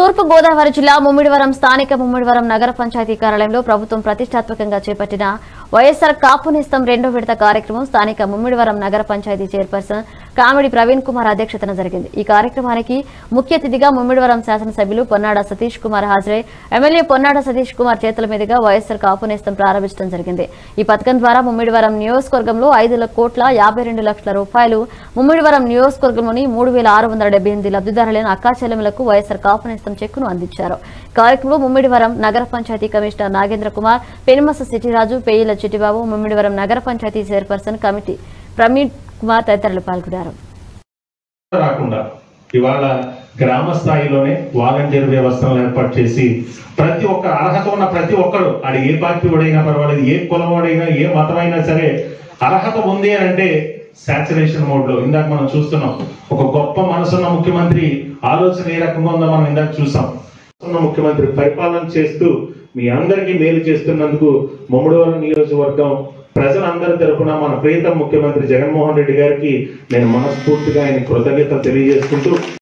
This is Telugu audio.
తూర్పు గోదావరి జిల్లా ముమ్మిడివరం స్థానిక ముమ్మిడివరం నగర పంచాయతీ కార్యాలయంలో ప్రభుత్వం ప్రతిష్టాత్మకంగా చేపట్టిన వైఎస్సార్ కాపు నేస్తం రెండో విడత కార్యక్రమం స్థానిక ముమ్మిడివరం నగర పంచాయతీ చైర్పర్సన్ కామిడి ప్రవీణ్ కుమార్ అధ్యక్షతన జరిగింది ఈ కార్యక్రమానికి ముఖ్య అతిథిగా ముమ్మిడివరం శాసనసభ్యులు పొన్నాడ సతీష్ కుమార్ హాజరై ఎమ్మెల్యే పొన్నాడ సతీష్ కుమార్ చేతుల మీదుగా వైఎస్సార్ కాపు నేస్తం ప్రారంభించడం జరిగింది ఈ పథకం ద్వారా ముమ్మిడివరం నియోజకవర్గంలో ఐదు ల- కోట్ల యాభై రెండు లక్షల రూపాయలు ముమ్మిడివరం నియోజకవర్గంలోని మూడు వేల ఆరు వందల డెబ్బై ఎనిమిది లబ్ధిదారులైన అక్కా చెల్లెములకు వైఎస్సార్ కాపు నేస్తం చెక్కును అందించారు కార్యక్రమంలో ముమ్మిడివరం నగర పంచాయతీ కమిషనర్ నాగేంద్ర కుమార్ పెనుమస సిటీరాజు పేయిల చిట్టిబాబు ముమ్మిడివరం నగర పంచాయతీ చైర్పర్సన్ కమిటీ ప్రమీణ్ కుమార్ తదితరులు పాల్గొన్నారు రాకుండా ఇవాళ గ్రామ స్థాయిలోనే వాలంటీర్ వ్యవస్థను ఏర్పాటు చేసి ప్రతి ఒక్క అర్హత ఉన్న ప్రతి ఒక్కడు ఆడు ఏ పార్టీ వాడైనా పర్వాలేదు ఏ కులం వాడైనా ఏ మతమైనా సరే అర్హత ఉంది అని అంటే సాచురేషన్ మోడ్ లో ఇందాక మనం చూస్తున్నాం ఒక గొప్ప మనసున్న ముఖ్యమంత్రి ఆలోచన ఏ రకంగా ఉందో మనం ఇందాక చూసాం ఉన్న ముఖ్యమంత్రి పరిపాలన చేస్తూ మీ అందరికీ మేలు చేస్తున్నందుకు ముమ్మడివరం నియోజకవర్గం ప్రజలందరి తరపున మన ప్రియతమ ముఖ్యమంత్రి జగన్మోహన్ రెడ్డి గారికి నేను మనస్ఫూర్తిగా ఆయన కృతజ్ఞతలు తెలియజేసుకుంటూ